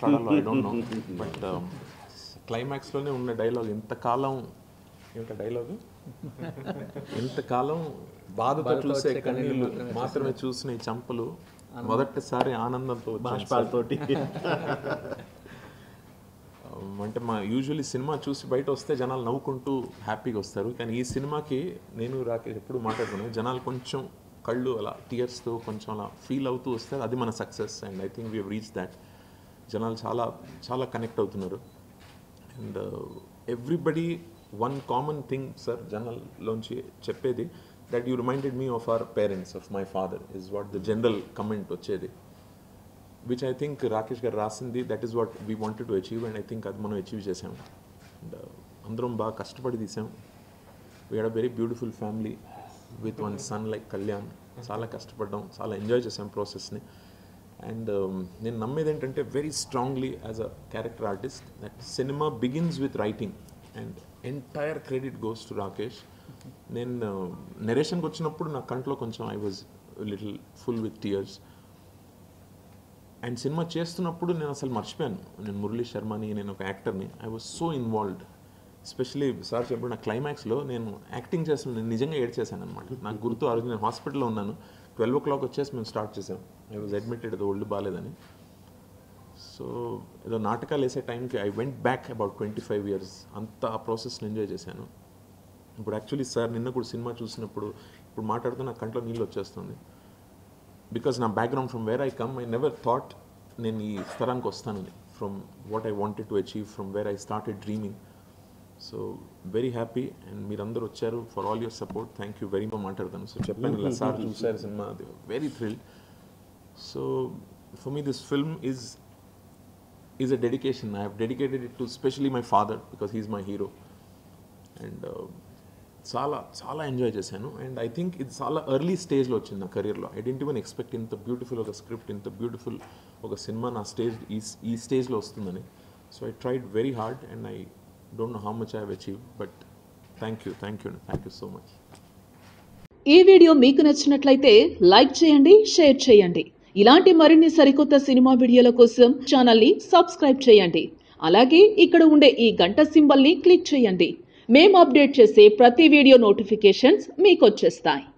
మాట్లాడాలో I don't know but క్లైమాక్స్లోనే ఉన్న డైలాగ్ ఇంతకాలం ఏమిట డైలాగ్ ఇంతకాలం బాధతో చూసే కన్నీళ్ళు మాత్రమే చూసిన ఈ చంపలు మొదటిసారి ఆనందంతో బాష్పాలతోటి అంటే మా యూజువల్లీ సినిమా చూసి బయట వస్తే జనాలు నవ్వుకుంటూ హ్యాపీగా వస్తారు కానీ ఈ సినిమాకి నేను రాకేష్ ఎప్పుడు మాట్లాడుకున్నాను జనాలు కొంచెం కళ్ళు అలా టీయర్స్తో కొంచెం అలా ఫీల్ అవుతూ వస్తే అది మన success and I think we reach that జనాలు చాలా చాలా కనెక్ట్ అవుతున్నారు and everybody one common thing sir జనరల్లోంచి చెప్పేది that you reminded me of our parents of my father is what the general comment వచ్చేది which I think Rakesh garu రాసింది that is what we wanted to achieve and I think అది మనం achieve చేసాం and అందరం బాగా కష్టపడి తీసాం we had a very beautiful family with one son like Kalyan చాలా కష్టపడ్డాం చాలా ఎంజాయ్ చేసాం ప్రాసెస్ని అండ్ నేను నమ్మేది ఏంటంటే very strongly as a character artist that cinema begins with writing and entire credit goes to Rakesh నేను నెరేషన్కి వచ్చినప్పుడు నా కంట్లో కొంచెం I was little full with tears and cinema చేస్తున్నప్పుడు నేను అసలు మర్చిపోయాను నేను మురళీ శర్మని నేను ఒక యాక్టర్ని I was so involved especially sir చెప్పిన నా క్లైమాక్స్లో నేను యాక్టింగ్ చేస్తున్న నేను నిజంగా ఏడ్ చేశాను అనమాట నాకు గుర్తు ఆ రోజు నేను హాస్పిటల్లో ఉన్నాను ట్వెల్వ్ ఓ క్లాక్ వచ్చేసి మేము స్టార్ట్ చేసాం ఐ వాజ్ అడ్మిటెడ్ అది ఒళ్ళు బాగాలేదని సో ఏదో నాటకాలు వేసే టైంకి I went back about twenty five years అంత ఆ ప్రాసెస్ని ఎంజాయ్ చేశాను ఇప్పుడు యాక్చువల్లీ సార్ నిన్న కూడా సినిమా చూసినప్పుడు ఇప్పుడు మాట్లాడుతూ నా కంట్లో నీళ్ళు వచ్చేస్తుంది బికాస్ నా background from where I come I never thought నేను ఈ స్థలానికి వస్తానని from what I wanted to achieve from where I started dreaming so very happy and మీరందరూ వచ్చారు for all your support thank you very much మాట్లాడతాను so చెప్పాను ఇలా sir చూసారు cinema very thrill so for me this film is is a dedication I have dedicated it to specially my father because he is my hero and చాలా చాలా enjoy చేశాను and I think ఇది చాలా early స్టేజ్లో వచ్చింది నా కెరీర్లో ఐ డెంట్ ఈవెన్ ఎక్స్పెక్ట్ ఇంత బ్యూటిఫుల్ ఒక స్క్రిప్ట్ ఇంత బ్యూటిఫుల్ ఒక సినిమా నా స్టేజ్ ఈ ఈ స్టేజ్లో వస్తుందని so I tried very hard and I don't know how much I have achieve but thank you thank you thank you so much ఈ వీడియో మీకు నచ్చినట్లయితే లైక్ చేయండి షేర్ చేయండి ఇలాంటి మరిన్ని సరికొత్త సినిమా వీడియోల కోసం ఛానల్ని సబ్స్క్రైబ్ చేయండి అలాగే ఇక్కడ ఉండే ఈ గంట సింబల్ని క్లిక్ చేయండి మేము అప్డేట్ చేసే ప్రతి వీడియో నోటిఫికేషన్స్ మీకు వచ్చేస్తాయి